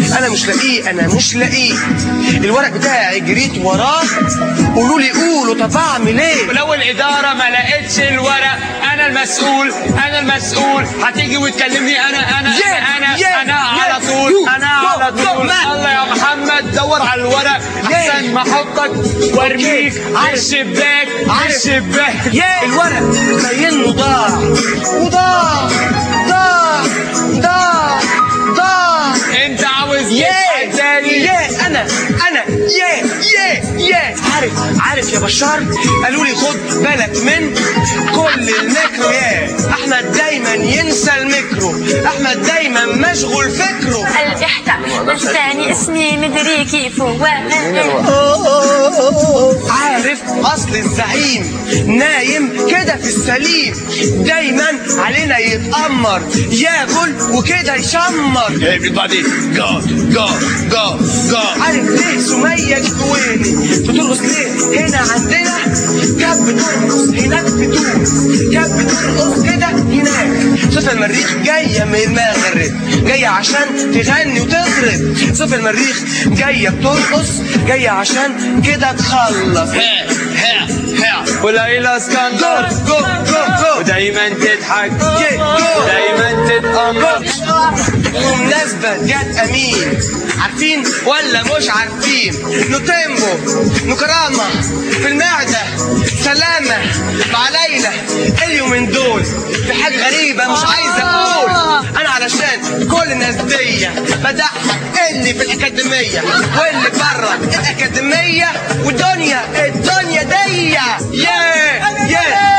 انا مش لاقيه انا مش لاقيه الورق بتاعي جريت وراه قولوا لي قولوا طب اعمل ايه ولو الإدارة ما لقتش الورق أنا المسؤول أنا المسؤول هتيجي وتكلمني أنا أنا Yeah, أنا yeah, أنا على yeah. طول You, أنا go, على go, طول man. الله يا محمد دور على الورق أحسن ما أحطك وأرميك Okay. على عارف. الشباك على عارف. الشباك يا الورق زي انه ضاع وضاع ضاع ضاع ضاع أنت عاوز يا تبقى تاني يا انا انا يا يا يا عارف عارف يا بشار قالوا لي خد بالك من كل الميكرو يا احمد دايما ينسى الميكرو احمد دايما مشغول فكره قلبي احتى لساني اسمي مدري كيف هو عارف اصل الزعيم نايم كده في السليم دايما علينا يتأمر ياكل وكده يشمر Everybody go, go, go, go. عارف ليه سمية جواني بترقص ليه هنا عندنا كانت بترقص هناك في تونس كانت بترقص كده هناك صوت المريخ جاية من المغرب جاية عشان تغني وتخرب صوت المريخ جاية بترقص جاية عشان كده تخلص Hair, hair, hair. وليلى جو اسكندر جو جو جو ودايما تضحك Yeah, go. ودايما تتأمر بمناسبة جت أمين عارفين ولا مش عارفين نوتيمبو نكرامة في المعدة سلامة مع ليلى اليومين دول في حاجة غريبة مش عايز أقول أنا علشان كل الناس دي بضحك اللي في الأكاديمية واللي بره الأكاديمية والدنيا الدنيا دي يا يا